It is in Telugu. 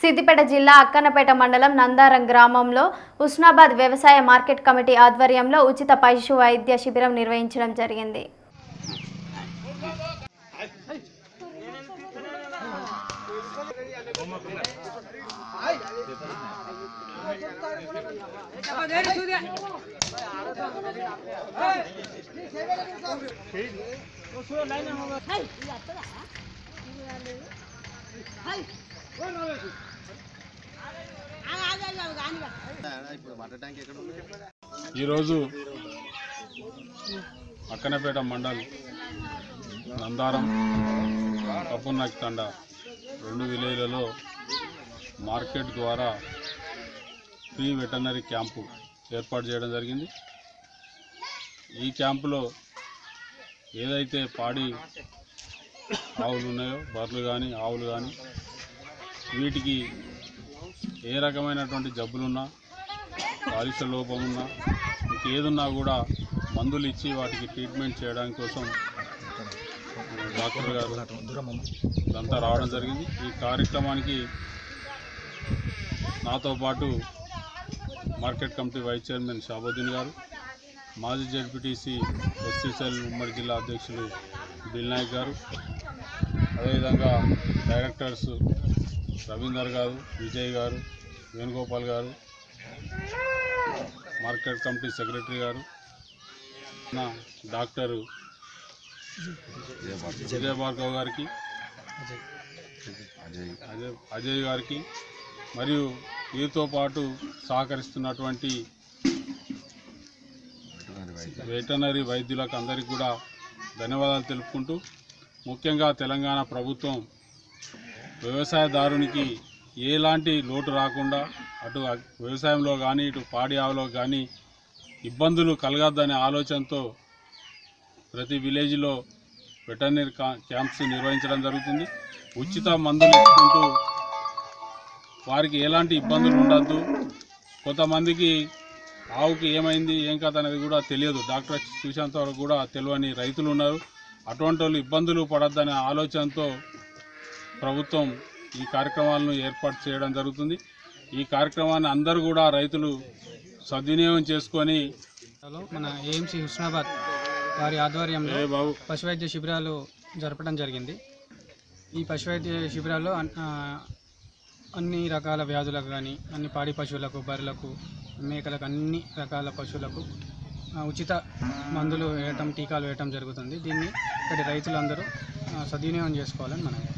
సిద్దిపేట జిల్లా అక్కన్నపేట మండలం నందారం గ్రామంలో ఉస్నాబాద్ వ్యవసాయ మార్కెట్ కమిటీ ఆధ్వర్యంలో ఉచిత పశు వైద్య శిబిరం నిర్వహించడం జరిగింది ఈరోజు అక్కనపేట మండల్ నందారం కప్పున్నకి తండ రెండు విలేజ్లలో మార్కెట్ ద్వారా ఫ్రీ వెటర్నరీ క్యాంపు ఏర్పాటు చేయడం జరిగింది ఈ క్యాంపులో ఏదైతే పాడి ఆవులు ఉన్నాయో బర్రెలు కానీ ఆవులు కానీ వీటికి ఏ రకమైనటువంటి జబ్బులున్నా కాలుష్య లోపం ఉన్నా ఇంకేదున్నా కూడా మందులు ఇచ్చి వాటికి ట్రీట్మెంట్ చేయడానికి కోసం డాక్టర్ గారు ఇదంతా రావడం జరిగింది ఈ కార్యక్రమానికి నాతో పాటు market committee vice chairman Shabuddin garu మాజీ జడ్పీటీసీ ఎస్సీసెల్ ఉమ్మడి జిల్లా అధ్యక్షులు బిల్ నాయక్ గారు అదేవిధంగా డైరెక్టర్స్ రవీందర్ గారు విజయ్ గారు వేణుగోపాల్ గారు మార్కెట్ కమిటీ సెక్రటరీ గారు నా డాక్టర్ విజయ భార్గవ్ గారికి అజయ్ అజయ్ గారికి మరియు వీరితో పాటు సహకరిస్తున్నటువంటి వెటనరీ వైద్యులకు అందరికీ కూడా ధన్యవాదాలు తెలుపుకుంటూ ముఖ్యంగా తెలంగాణ ప్రభుత్వం వ్యవసాయదారునికి ఎలాంటి లోటు రాకుండా అటు అగ్- వ్యవసాయంలో కానీ ఇటు పాడి ఆవులో కానీ ఇబ్బందులు కలగద్దనే ఆలోచనతో ప్రతి విలేజ్లో వెటర్నరీ కా- క్యాంప్స్ నిర్వహించడం జరుగుతుంది ఉచిత మందులు ఇచ్చుకుంటూ వారికి ఎలాంటి ఇబ్బందులు ఉండద్దు కొంతమందికి ఆవుకి ఏమైంది ఏం కథ అనేది కూడా తెలియదు డాక్టర్ వచ్చి చూసేంత వరకు కూడా తెలియని రైతులు ఉన్నారు అటువంటి వాళ్ళు ఇబ్బందులు పడద్దనే ఆలోచనతో ప్రభుత్వం ఈ కార్యక్రమాలను ఏర్పాటు చేయడం జరుగుతుంది ఈ కార్యక్రమాన్ని అందరూ కూడా రైతులు సద్వినియోగం చేసుకొని లో మన ఏఎంసీ హుస్నాబాద్ వారి ఆధ్వర్యంలో ఏ బాబు పశు వైద్య శిబిరాలు జరపడం జరిగింది ఈ పశు వైద్య శిబిరాల్లో అన్- ఆ, అన్ని రకాల వ్యాధులకు కానీ అన్ని పాడి పశువులకు బర్రెలకు మేకలకు అన్ని రకాల పశువులకు ఆ, ఉచిత మందులు వేయటం టీకాలు వేయటం జరుగుతుంది దీన్ని ఇక్కడి రైతులందరూ ఆ, సద్వినియోగం చేసుకోవాలని మనం